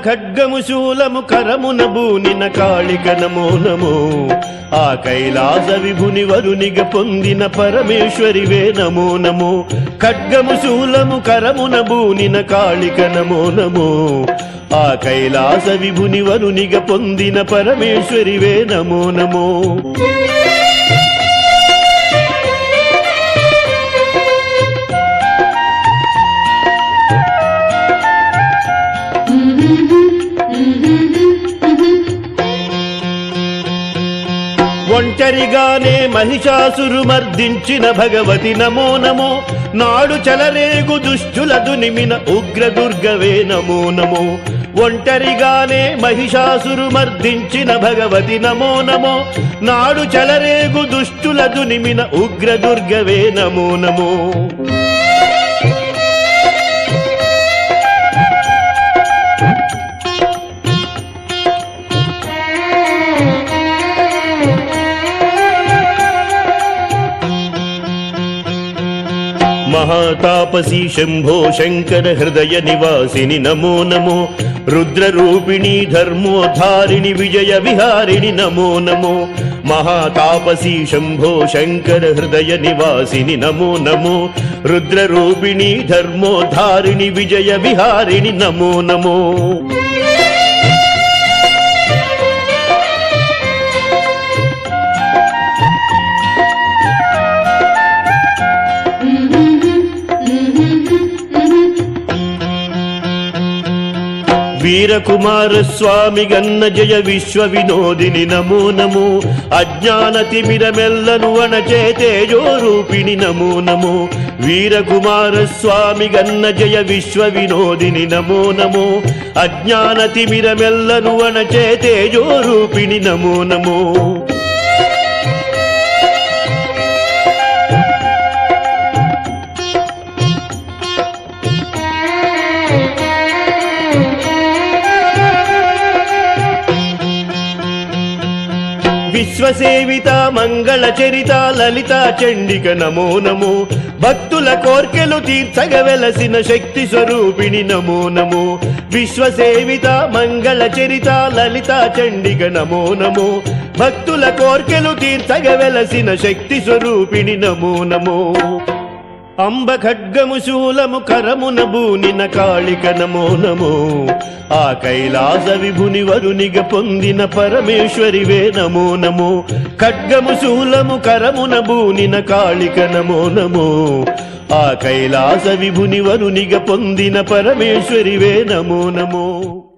ఖడ్గము శూలము కరమున బూనిన కాళిక నమో నమో ఆ కైలాస విభుని వరునిగ పొందిన పరమేశ్వరివే నమో నమో ఖడ్గము శూలము కరమున బూనిన కాళిక నమో నమో ఆ కైలాస విభుని వరునిగ పొందిన పరమేశ్వరివే నమో నమో ఒంటరిగానే మహిషాసురు మర్దించిన భగవతి నమో నమో నాడు చలరేగు దుష్టుల దునిమిన ఉగ్ర దుర్గవే నమో నమో ఒంటరిగానే మహిషాసురు మర్దించిన భగవతి నమో నమో నాడు చలరేగు దుష్టుల దునిమిన ఉగ్ర దుర్గవే నమో నమో మహాతాపసి శంభో శంకర హృదయ నివాసిని నమో నమో రుద్రరూపిణి ధర్మోధారిణి విజయ విహారిణి నమో నమో మహాతాపసి శంభో శంకర హృదయ నివాసిని నమో నమో రుద్రరూపిణి ధర్మోధారిణి విజయ విహారిణి నమో నమో వీరకుమార స్వామి గన్న జయ విశ్వ వినోదిని నమో నమో అజ్ఞాన తిమిరమెల్లను అణచే తేజో రూపిణి నమో నమో వీరకుమార స్వామి గన్న జయ విశ్వ వినోదిని నమో నమో అజ్ఞాన తిమిరమెల్లను అణచే తేజో రూపిణి నమో నమో విశ్వసేవిత మంగళ చరిత లలిత చండిక నమో నమో భక్తుల కోర్కెలు తీర్చగ వెలసిన శక్తి స్వరూపిణి నమో నమో విశ్వసేవిత మంగళ చరిత లలిత చండిక నమో నమో భక్తుల కోర్కెలు తీర్చగ వెలసిన శక్తి స్వరూపిణి నమో నమో అంబ ఖడ్గము శూలము కరమున బూనిన కాళిక నమో నమో ఆ కైలాస విభుని వరునిగ పొందిన పరమేశ్వరివే నమో నమో ఖడ్గము శూలము కరమున బూనిన కాళిక నమో నమో ఆ కైలాస విభుని వరునిగ పొందిన పరమేశ్వరివే నమో నమో